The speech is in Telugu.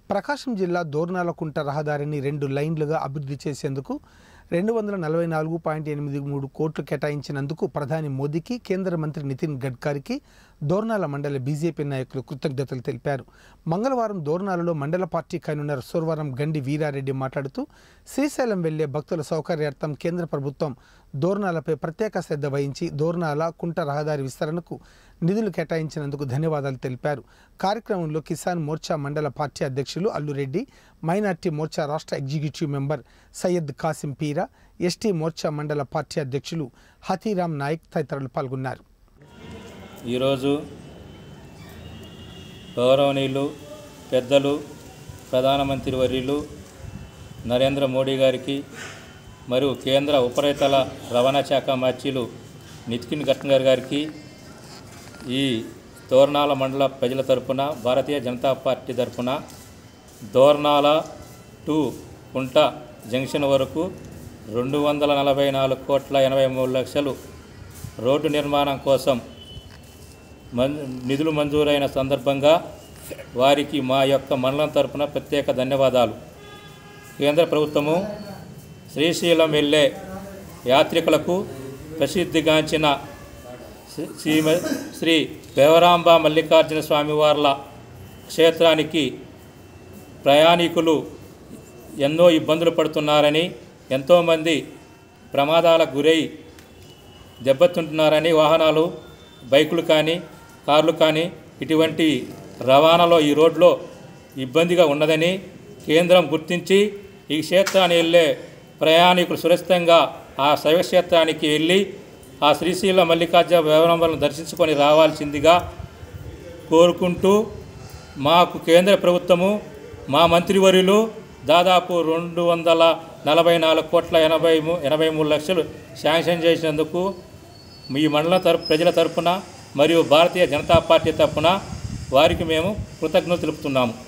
ప్రకాశం జిల్లా దోర్నాలకుంట రహదారిని రెండు లైన్లుగా అభివృద్ధి చేసేందుకు రెండు వందల నలభై నాలుగు పాయింట్ ఎనిమిది మూడు కోట్లు కేటాయించినందుకు ప్రధాని మోదీకి కేంద్ర మంత్రి నితిన్ గడ్కరీకి దోర్నాల మండల బీజేపీ నాయకులు కృతజ్ఞతలు తెలిపారు మంగళవారం దోర్నాలలో మండల పార్టీ కన్వీనర్ సోర్వరం గండి వీరారెడ్డి మాట్లాడుతూ శ్రీశైలం వెళ్లే భక్తుల సౌకర్యార్థం కేంద్ర ప్రభుత్వం దోర్నాలపై ప్రత్యేక శ్రద్ధ వహించి దోర్నాల కుంట రహదారి విస్తరణకు నిధులు కేటాయించినందుకు ధన్యవాదాలు తెలిపారు కార్యక్రమంలో కిసాన్ మోర్చా మండల పార్టీ అధ్యక్షులు అల్లురెడ్డి మైనార్టీ మోర్చా రాష్ట్ర executive member Syed Kasim Peera ST morcha మండల పార్టీ అధ్యక్షులు హతీరామ్ నాయక్ తదితరులు పాల్గొన్నారు ఈరోజు గౌరవనీయులు పెద్దలు ప్రధానమంత్రి వర్యులు నరేంద్ర మోడీ గారికి మరియు కేంద్ర ఉపరితల రవాణా శాఖ మంత్రులు నితిన్ గడ్కరీ గారికి ఈ దోర్నాల మండల ప్రజల తరపున భారతీయ జనతా పార్టీ తరపున దోర్నాల టు కుంట జంక్షన్ వరకు రెండు వందల నలభై నాలుగు కోట్ల ఎనభై మూడు లక్షలు రోడ్డు నిర్మాణం కోసం మన్ నిధులు మంజూరైన సందర్భంగా వారికి మా యొక్క మండలం తరపున ప్రత్యేక ధన్యవాదాలు కేంద్ర ప్రభుత్వము శ్రీశైలం వెళ్ళే యాత్రికులకు ప్రసిద్ధిగాంచిన శ్రీ- శ్రీమ శ్రీ దేవరాంబ మల్లికార్జున స్వామివార్ల క్షేత్రానికి ప్రయాణికులు ఎన్నో ఇబ్బందులు పడుతున్నారని ఎంతోమంది ప్రమాదాలకు గురై దెబ్బతింటున్నారని వాహనాలు బైకులు కానీ కార్లు కానీ ఇటువంటి రవాణాలో ఈ రోడ్లో ఇబ్బందిగా ఉన్నదని కేంద్రం గుర్తించి ఈ క్షేత్రాన్ని వెళ్ళే ప్రయాణికులు సురక్షితంగా ఆ శైవక్షేత్రానికి వెళ్ళి ఆ శ్రీశైల మల్లికార్జున వ్యవరంభలను దర్శించుకొని రావాల్సిందిగా కోరుకుంటూ మాకు కేంద్ర ప్రభుత్వము మా మంత్రివర్యులు దాదాపు రెండు వందల నలభై నాలుగు కోట్ల ఎనభై మూ ఎనభై మూడు లక్షలు శాంక్షన్ చేసినందుకు మీ మండలం తరపు ప్రజల తరపున మరియు భారతీయ జనతా పార్టీ తరపున వారికి మేము కృతజ్ఞతలు తెలుపుతున్నాము